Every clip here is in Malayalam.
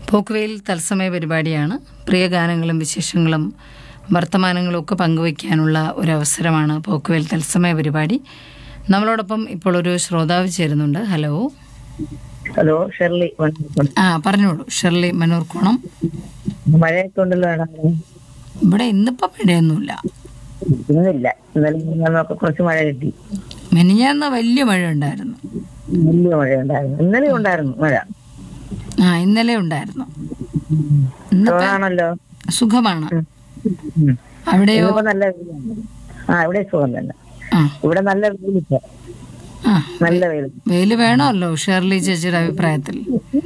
പോക്കുവെയിൽ തത്സമയ പരിപാടിയാണ് പ്രിയ ഗാനങ്ങളും വിശേഷങ്ങളും വർത്തമാനങ്ങളും ഒക്കെ പങ്കുവയ്ക്കാനുള്ള ഒരു അവസരമാണ് പോക്കുവെയിൽ തത്സമയ പരിപാടി നമ്മളോടൊപ്പം ഇപ്പോൾ ഒരു ശ്രോതാവ് ചേരുന്നുണ്ട് ഹലോ ഹലോ ഷെർലി വൺ- ആ പറഞ്ഞോളൂ ഷെർലി മനൂർക്കോണം മഴയൊക്കെ ഉണ്ടല്ലോ അവിടെ ഇവിടെ ഇന്നിപ്പോൾ മഴയൊന്നുമില്ല ഇന്നില്ല ഇന്നലെ മിനിഞ്ഞാന്നൊക്കെ കുറച്ച് മഴ കിട്ടി മെനിഞ്ഞാന്ന് വലിയ മഴ ഉണ്ടായിരുന്നു വലിയ മഴ ഉണ്ടായിരുന്നു ഇന്നലെ ഉണ്ടായിരുന്നു മഴ ആ ഇന്നലെ ഉണ്ടായിരുന്നു ഇന്നിപ്പോ സുഖമാണല്ലോ സുഖമാണ് ഉം. അവിടെയോ ഇന്നിപ്പോ നല്ല വെയിലാണ്. ആ ഇവിടെ സുഖം തന്നെ ആ ഇവിടെ നല്ല വെയിലില്ല ആ നല്ല വെയിൽ വെയിൽ വേണമല്ലോ ഷെർലി ചേച്ചിയുടെ അഭിപ്രായത്തിൽ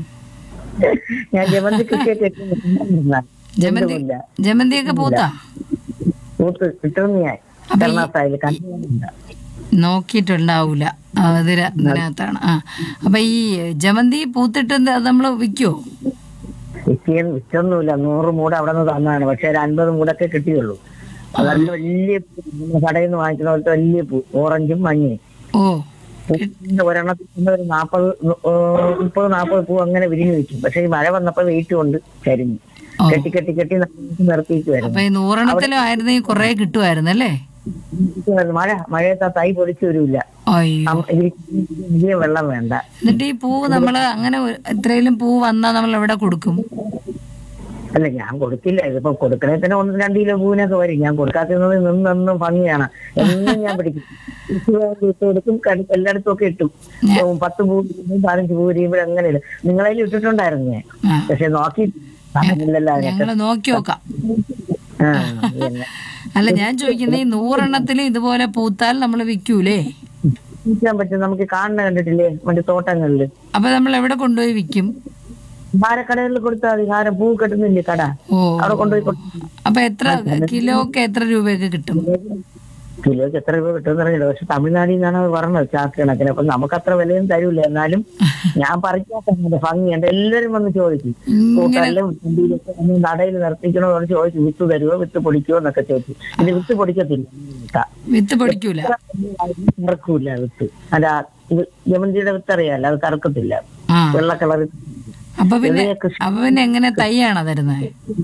ഞാൻ ജമന്തി കൃഷിയൊക്കെ ജമന്തി ജമന്തിയൊക്കെ പൂത്താ പൂത്ത് കിട്ടുന്നു ഞാൻ അപ്പൊ ഈ- കർണാസായിൽ കണ്ടില്ല നോക്കിയിട്ടുണ്ടാവൂല അതിര ഇതിനകത്താണ് ആ അപ്പൊ ഈ ജമന്തി പൂത്തിട്ട് എന്താ നമ്മൾ വിൽക്കുവോ വിറ്റിയും വിറ്റൊന്നുമില്ല നൂറ് മൂട് അവിടെ നിന്ന് തന്നതാണ് പക്ഷെ ഒരു അൻപത് മൂടൊക്കെ കിട്ടിയുള്ളൂ അത് നല്ല വലിയ പൂ. നമ്മള് കടയിൽ നിന്ന് വാങ്ങിക്കുന്ന പോലത്തെ വലിയ പൂ ഓറഞ്ചും മഞ്ഞയും ഓ പൂവിന്റെ ഒരെണ്ണത്തിൽ തന്നെ ഒരു നാപ്പത് മുപ്പത് നാപ്പത് പൂ അങ്ങനെ വിരിഞ്ഞു വെക്കും പക്ഷെ ഈ മഴ വന്നപ്പോ വെയിറ്റ് കൊണ്ട് കരിഞ്ഞു ഓ കെട്ടി കെട്ടി കെട്ടി നിർത്തിക്കുമായിരുന്നു അപ്പൊ ഈ നൂറെണ്ണത്തിലും ആയിരുന്നെങ്കിൽ കുറെ കിട്ടുമായിരുന്നല്ലേ മഴ മഴയത്ത് ആ തൈ പൊടിച്ചു വരില്ല അയ്യോ വലിയ വെള്ളം വേണ്ട എന്നിട്ട് ഈ പൂവ് നമ്മള് അങ്ങനെ ഒരു- എത്രയും പൂ വന്നാ നമ്മൾ എവിടെ കൊടുക്കും അല്ല ഞാൻ കൊടുക്കില്ല ഇതിപ്പോ കൊടുക്കണേ തന്നെ ഒന്ന് രണ്ട് കിലോ പൂവിനൊക്കെ വരും ഞാൻ കൊടുക്കാത്തത് നിന്നെന്നും ഭംഗിയാണ് എന്നും ഞാൻ പിടിക്കും കൃഷി ഇട്ട് കൊടുക്കും കടി- എല്ലായിടത്തും ഒക്കെ ഇട്ടു ഉം, പത്ത് പൂ വിരിയുമ്പോ പതിനഞ്ച് പൂ വിരിയുമ്പോൾ അങ്ങനെ ഇടും നിങ്ങളതിൽ ഇട്ടിട്ടുണ്ടായിരുന്നു ഞാൻ ആ പക്ഷെ നോക്കി സമയമില്ലല്ലോ അതിനൊക്കെ ഞങ്ങള് നോക്കി നോക്കാം ആ, പിന്നെ. അല്ല ഞാൻ ചോദിക്കുന്നത് ഈ നൂറെണ്ണത്തിൽ ഇതുപോലെ പൂത്താൽ നമ്മൾ വിൽക്കൂലേ വിൽക്കാൻ പറ്റും നമുക്ക് കാണുന്ന കണ്ടിട്ടില്ലേ മറ്റേ തോട്ടങ്ങളില് അപ്പൊ നമ്മൾ എവിടെ കൊണ്ടുപോയി വിൽക്കും ഭാരക്കടകളിൽ കൊടുത്താൽ മതി ഹാരം പൂ കെട്ടുന്നില്ലേ കട ഓ അവിടെ കൊണ്ടുപോയി കൊടുക്കും അപ്പൊ എത്ര കിലോക്ക് എത്ര രൂപയൊക്കെ കിട്ടും കിലോയ്ക്ക് എത്ര രൂപ കിട്ടുമെന്ന് അറിയില്ല പക്ഷെ തമിഴ്നാട്ടിൽ നിന്നാണ് അവർ പറഞ്ഞത് ചാക്ക് കണക്കിന് അപ്പൊ നമുക്ക് അത്ര വിലയും തരൂല എന്നാലും ഞാൻ പറിക്കാത്ത ഭംഗിയുണ്ട് എല്ലാരും വന്ന് ചോദിക്കും കൂട്ടല്ലും വണ്ടിയിലൊക്കെ വന്ന് നടയിൽ നിർത്തിക്കണോ എന്ന് ചോദിച്ചു വിത്ത് തരുമോ വിത്ത് പൊടിക്കുമോ എന്നൊക്കെ ചോദിച്ചു ഇത് വിത്ത് പൊടിക്കത്തില്ല ഇട്ടാ. വിത്ത് പൊടിക്കൂല കറക്കൂല വിത്ത് അല്ല ഇത് ജമന്തിയുടെ വിത്ത് അറിയാലോ അത് കറക്കത്തില്ല ആ വെള്ള കളർ അപ്പൊ പിന്നെ അപ്പൊ പിന്നെ എങ്ങനെ തൈയാണോ തരുന്നത്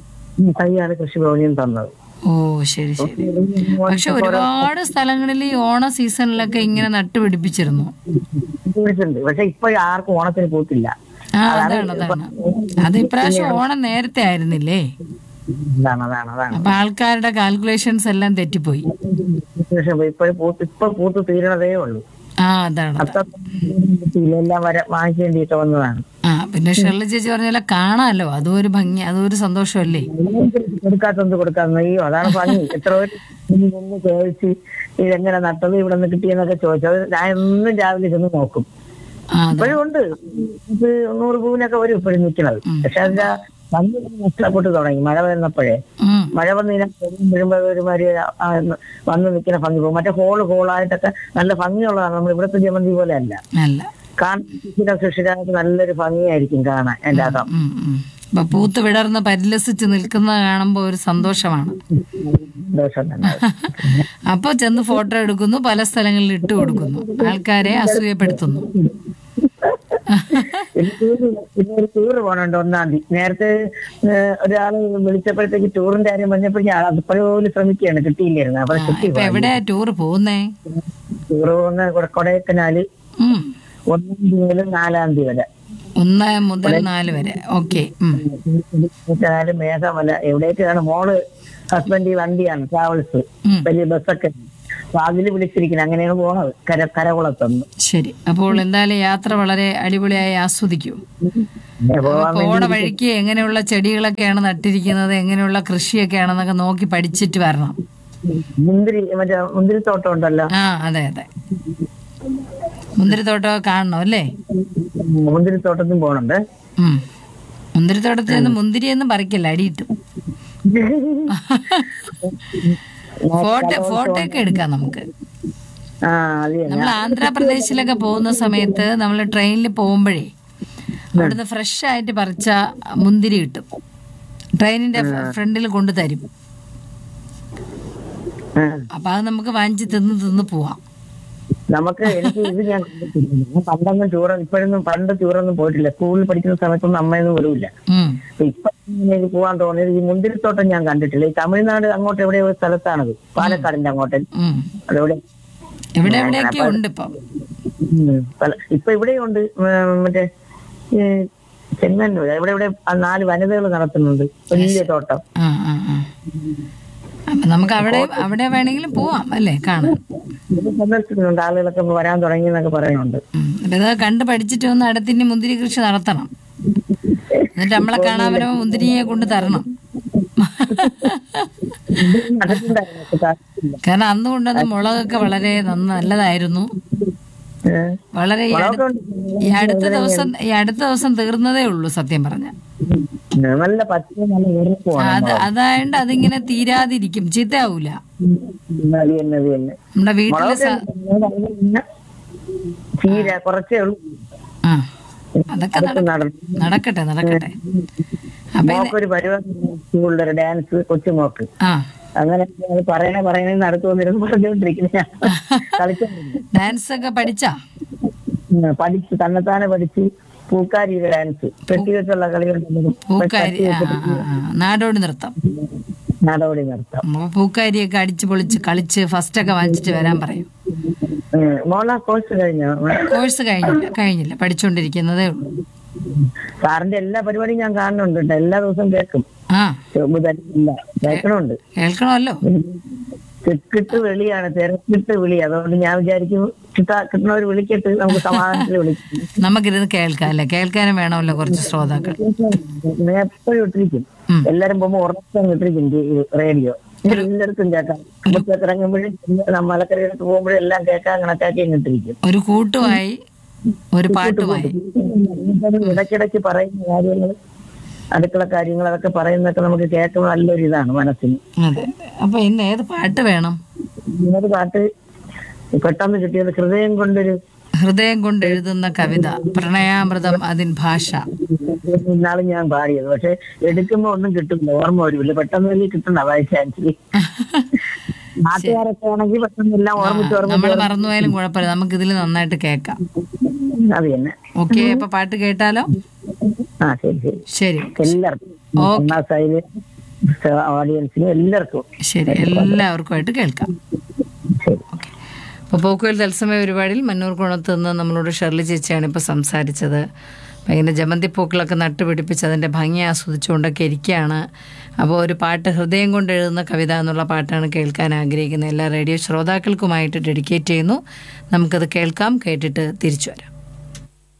തൈയാണ് കൃഷിഭവനിൽ തന്നത് ഓ ശരി ശരി പക്ഷെ ഒരുപാട് സ്ഥലങ്ങളിൽ ഈ ഓണ സീസണിലൊക്കെ ഇങ്ങനെ നട്ടുപിടിപ്പിച്ചിരുന്നു വിളിച്ചിട്ടുണ്ട് പക്ഷെ ഇപ്പൊ ആർക്കും ഓണത്തിന് പൂത്തില്ല ആ അതാണ് അതാണ് അത് ഇപ്രാവശ്യം ഓണം നേരത്തെ ആയിരുന്നില്ലേ അതാണ് അതാണ് അതാണ് അപ്പൊ ആൾക്കാരുടെ കാൽക്കുലേഷൻസ് എല്ലാം തെറ്റിപ്പോയി പക്ഷെ ഇപ്പൊ പൂത്ത് ഇപ്പൊ പൂത്ത് തീരണതേ ഉള്ളൂ ആ അതാണ് അതാണ്. അത്ര എല്ലാം വരെ വാങ്ങിക്കേണ്ടിയിട്ട് വന്നതാണ് ആ പിന്നെ ഷെർലി ചേച്ചി പറഞ്ഞ കാണാമല്ലോ അതും ഒരു ഭംഗി അതും ഒരു സന്തോഷമല്ലേ കൊടുക്കാത്തത് കൊടുക്കാത്ത അയ്യോ അതാണ് ഭംഗി എത്ര പേര് നിന്ന് ചോദിച്ച് ഇതെങ്ങനെ നട്ടത് ഇവിടെ നിന്ന് കിട്ടിയെന്നൊക്കെ ചോദിച്ചു അത് ഞാൻ എന്നും രാവിലെ ചെന്ന് നോക്കും ആ അതെ ഇപ്പോഴും ഉണ്ട് ഇത് നൂറ് പൂവിനൊക്കെ വരും ഇപ്പോഴും നിൽക്കുന്നത് പക്ഷെ അതിന്റെ ഭംഗി നഷ്ടപ്പെട്ടു തുടങ്ങി മഴ വരുന്നപ്പോഴേ ഉം. മഴ വന്ന് ഇതിനെ വീഴുമ്പോൾ ഒരുമാതിരി ആ വന്ന് നിൽക്കുന്ന ഭംഗി പോകും മറ്റേ ഹോള് ഹോളായിട്ടൊക്കെ നല്ല ഭംഗിയുള്ളതാണ് നമ്മൾ ഇവിടുത്തെ ജമന്തി പോലെ അല്ല അല്ല കാണാൻ സുഷിരായിട്ട് നല്ലൊരു ഭംഗിയായിരിക്കും കാണാൻ എന്റെ അകം ഉം, ഉം. അപ്പൊ പൂത്ത് വിടർന്ന് പരിലസിച്ച് നിൽക്കുന്നത് കാണുമ്പോൾ ഒരു സന്തോഷമാണ് ദോഷം തന്നെ അപ്പൊ ചെന്ന് ഫോട്ടോ എടുക്കുന്നു പല സ്ഥലങ്ങളിൽ ഇട്ട് കൊടുക്കുന്നു ആൾക്കാരെ അസൂയപ്പെടുത്തുന്നു പിന്നെ ടൂറ് പിന്നെ ഒരു ടൂറ് പോകണുണ്ട് ഒന്നാം തീയതി നേരത്തെ ഏഹ്, ഒരാള് വിളിച്ചപ്പോഴത്തേക്ക് ടൂറിന്റെ കാര്യം പറഞ്ഞപ്പോൾ ഞാൻ അതുപോലെ ശ്രമിക്കുകയാണ് കിട്ടിയില്ലായിരുന്നു അപ്പൊ കിട്ടി ഇപ്പൊ എവിടെയാ ടൂർ പോകുന്നേ ടൂറ് പോകുന്ന കൊ- കൊടൈക്കനാല് ഉം. ഒന്നാം തീയതി മുതൽ നാലാം തീയതി വരെ ഒന്ന് മുതൽ നാല് വരെ ഓക്കെ കൊടൈക്കനാല് മേഘമല എവിടേക്കാണ് മോള് ഹസ്ബൻഡ് ഈ വണ്ടിയാണ് ട്രാവൽസ് ഉം. വലിയ ബസ്സൊക്കെ അപ്പൊ അതില് വിളിച്ചിരിക്കുന്നത് അങ്ങനെയാണ് പോണത് കര കരകുളത്തുനിന്ന് ശരി അപ്പോൾ എന്തായാലും യാത്ര വളരെ അടിപൊളിയായി ആസ്വദിക്കൂ പിന്നെ പോവാൻ പോണ വഴിക്ക് എങ്ങനെയുള്ള ചെടികളൊക്കെയാണ് നട്ടിരിക്കുന്നത് എങ്ങനെയുള്ള കൃഷിയൊക്കെയാണെന്നൊക്കെ നോക്കി പഠിച്ചിട്ട് വരണം മുന്തിരി മറ്റേ മുന്തിരിത്തോട്ടം ഉണ്ടല്ലോ ആ അതെ അതെ മുന്തിരിത്തോട്ടമൊക്കെ കാണണം അല്ലേ മുന്തിരിത്തോട്ടത്തിൽ പോണുണ്ട് ഉം. മുന്തിരിത്തോട്ടത്തിൽ നിന്ന് മുന്തിരിയൊന്നും പറിക്കില്ല അടിയിട്ടു ഫോട്ടോ ഫോട്ടോ ഒക്കെ എടുക്കാം നമുക്ക് ആ അത് തന്നെ നമ്മൾ ആന്ധ്രാപ്രദേശിലൊക്കെ പോകുന്ന സമയത്ത് നമ്മൾ ട്രെയിനിൽ പോകുമ്പോഴേ അവിടുന്ന് ഫ്രഷ് ആയിട്ട് പറിച്ച മുന്തിരി കിട്ടും ട്രെയിനിന്റെ ഫ്രണ്ടിൽ കൊണ്ടു തരും ആ, അപ്പൊ അത് നമുക്ക് വാങ്ങിച്ച് തിന്ന് തിന്ന് പോവാം നമുക്ക് എനിക്ക് ഇത് ഞാൻ കണ്ടിട്ടില്ല. ഞാൻ പണ്ടൊന്നും ടൂർ ഇപ്പോഴൊന്നും പണ്ട് ടൂറൊന്നും പോയിട്ടില്ല സ്കൂളിൽ പഠിക്കുന്ന സമയത്തൊന്നും അമ്മയൊന്നും വിടൂല ഉം. അപ്പൊ ഇപ്പൊ ഇങ്ങനെ എനിക്ക് പോകാൻ തോന്നിയത് ഈ മുന്തിരിത്തോട്ടം ഞാൻ കണ്ടിട്ടില്ല ഈ തമിഴ്നാട് അങ്ങോട്ട് എവിടെയോ ഒരു സ്ഥലത്താണത് പാലക്കാടിന്റെ അങ്ങോട്ട് ഉം. അതെവിടെ ഇവിടെ എവിടെയൊക്കെ ഉണ്ട് ഇപ്പം ഉം. പല- ഇപ്പൊ ഇവിടെയുണ്ട് ഉം, മറ്റേ ഈ ചെങ്ങന്നൂർ എവിടെ എവിടെ ആ നാല് വനിതകൾ നടത്തുന്നുണ്ട് വലിയ തോട്ടം ആ ആ ആ അപ്പൊ നമുക്ക് അവിടെ അവിടെ വേണമെങ്കിലും പോവാം അല്ലേ കാണാൻ ഇത് സന്ദർശിക്കുന്നുണ്ട് ആളുകളൊക്കെ ഇപ്പൊ വരാൻ തുടങ്ങി എന്നൊക്കെ പറയുന്നുണ്ട് ഉം. അപ്പൊ ഇത് കണ്ട് പഠിച്ചിട്ട് വന്ന് അടുത്തിന്റെ മുന്തിരി കൃഷി നടത്തണം എന്നിട്ട് നമ്മളെ കാണാൻ വരുമ്പോ മുന്തിരിയെ കൊണ്ട് തരണം ഇത് നടക്കുന്നുണ്ടായിരുന്നു പക്ഷെ കാര്യമില്ല. കാരണം അന്ന് കൊണ്ടുവന്ന മുളകൊക്കെ വളരെ നന്ന നല്ലതായിരുന്നു ഏഹ്. വളരെ ഈ അടുത്ത- മുളകൊക്കെ ഉണ്ട്. ഈ അടുത്ത ദിവസം ഈ അടുത്ത ദിവസം തീർന്നതേ ഉള്ളൂ സത്യം പറഞ്ഞ ഉം. നല്ല പച്ച നല്ല ഉറപ്പുമാണ് അത് അതായത് അതിങ്ങനെ തീരാതിരിക്കും ചീത്തയാവൂല അത് തന്നെ അത് തന്നെ നമ്മുടെ വീട്ടിലെ മുളകൊക്കെ സ- ഉണ്ട്. അതിന് പിന്നെ ചീര കുറച്ചേ ഉള്ളൂ ആ അതൊക്കെ നട- അതൊക്കെ നടന്നു നടക്കട്ടെ നടക്കട്ടെ അപ്പൊ ഇത് മോക്കൊരു പരിപാടി സ്കൂളിലൊരു ഡാൻസ് കൊച്ചുമോക്ക് ആ അങ്ങനെ അത് പറയണേ പറയണേ നടത്തു വന്നിരുന്നു പറഞ്ഞുകൊണ്ടിരിക്കുന്നു ഞാൻ കളിച്ചോണ്ടിരുന്നു ഡാൻസ് ഒക്കെ പഠിച്ചാ ഉം, പഠിച്ച് തന്നെത്താനെ പഠിച്ച് പൂക്കാരിയുടെ ഡാൻസ് കെട്ടി വെച്ചുള്ള കളികളുണ്ടെങ്കിലും പൂക്കാരി ആ ആ, ആ. നാടോടി നൃത്തം നടപടി നടത്താം അപ്പൊ പൂക്കാരിയൊക്കെ അടിച്ചു പൊളിച്ച് കളിച്ച് ഫസ്റ്റ് ഒക്കെ വാങ്ങിച്ചിട്ട് വരാൻ പറയും ഉം, മോളെ കോഴ്സ് കഴിഞ്ഞോ കോഴ്സ് കഴിഞ്ഞില്ല കഴിഞ്ഞില്ല പഠിച്ചുകൊണ്ടിരിക്കുന്നതേ ഉള്ളൂ സാറിന്റെ എല്ലാ പരിപാടിയും ഞാൻ കാണുന്നുണ്ട് കേട്ടോ എല്ലാ ദിവസവും കേൾക്കും ആ ബുധൻ ഇല്ല കേൾക്കണുണ്ട് കേൾക്കണമല്ലോ തിക്കിട്ട് വിളിയാണ് തിരക്കിട്ട് വിളി അതുകൊണ്ട് ഞാൻ വിചാരിക്കും കിട്ടാ കിട്ടുന്നവർ വിളിക്കട്ട് നമുക്ക് സമാധാനത്തിൽ വിളിക്കും നമുക്കിരുന്ന് കേൾക്കാം അല്ലേ കേൾക്കാനും വേണമല്ലോ കുറച്ച് ശ്രോതാക്കൾ ഞാൻ എപ്പോഴും ഇട്ടിരിക്കും ഉം. എല്ലാരും പോകുമ്പോ ഉറക്കം ഇട്ടിരിക്കും റേഡിയോ എല്ലായിടത്തും കേൾക്കാം മുറ്റത്ത് ഇറങ്ങുമ്പോഴും മലക്കരയിടത്ത് പോകുമ്പോഴും എല്ലാം കേൾക്കാൻ കണക്കാക്കി അങ്ങ് ഇട്ടിരിക്കും ഒരു കൂട്ടുമായി ഒരു പാട്ടുമായി ഇടയ്ക്കിടയ്ക്ക് പറയുന്ന കാര്യങ്ങൾ അടുക്കള കാര്യങ്ങൾ അതൊക്കെ പറയുന്നതൊക്കെ നമുക്ക് കേൾക്കുമ്പോൾ നല്ലൊരു ഇതാണ് മനസ്സിന് അതെ അതെ. അപ്പൊ ഇന്ന് ഏത് പാട്ട് വേണം ഇന്നൊരു പാട്ട് പെട്ടെന്ന് കിട്ടിയത് ഹൃദയം കൊണ്ടൊരു ഹൃദയം കൊണ്ട് എഴുതുന്ന കവിത പ്രണയാമൃതം അതിൻ ഭാഷ ഇന്നാളും ഞാൻ പാടിയത് പക്ഷെ എടുക്കുമ്പോ ഒന്നും കിട്ടില്ല ഓർമ്മ വരില്ല പെട്ടെന്ന് വലിയ കിട്ടണ്ട വായിച്ച ആൻസി നാട്ടുകാരൊക്കെ ആണെങ്കിൽ പെട്ടെന്ന് എല്ലാം ഓർമ്മിച്ച് നമ്മൾ ഓർമ്മിച്ച് മറന്നുപോയാലും കുഴപ്പമില്ല നമുക്ക് ഇതിൽ നന്നായിട്ട് കേൾക്കാം അത് തന്നെ ഓക്കെ അപ്പൊ പാട്ട് കേട്ടാലോ ആ ശരി ശരി ശരി എല്ലാവർക്കും ഒന്നാം സൈഡ് ഓഡിയൻസിനും എല്ലാവർക്കും ശരി എല്ലാവർക്കുമായിട്ട് കേൾക്കാം ശരി അപ്പോൾ പോക്കുവൽ തത്സമയ പരിപാടിയിൽ മന്നൂർ കുണത്ത് നിന്ന് നമ്മളോട് ഷെർലി ചേച്ചിയാണ് ഇപ്പോൾ സംസാരിച്ചത് അപ്പം ഇങ്ങനെ ജമന്തി പൂക്കളൊക്കെ നട്ടുപിടിപ്പിച്ച് അതിൻ്റെ ഭംഗി ആസ്വദിച്ചുകൊണ്ടൊക്കെ ഇരിക്കുകയാണ് അപ്പോൾ ഒരു പാട്ട് ഹൃദയം കൊണ്ട് എഴുതുന്ന കവിത എന്നുള്ള പാട്ടാണ് കേൾക്കാൻ ആഗ്രഹിക്കുന്നത് എല്ലാ റേഡിയോ ശ്രോതാക്കൾക്കുമായിട്ട് ഡെഡിക്കേറ്റ് ചെയ്യുന്നു നമുക്കത് കേൾക്കാം കേട്ടിട്ട് തിരിച്ചു വരാം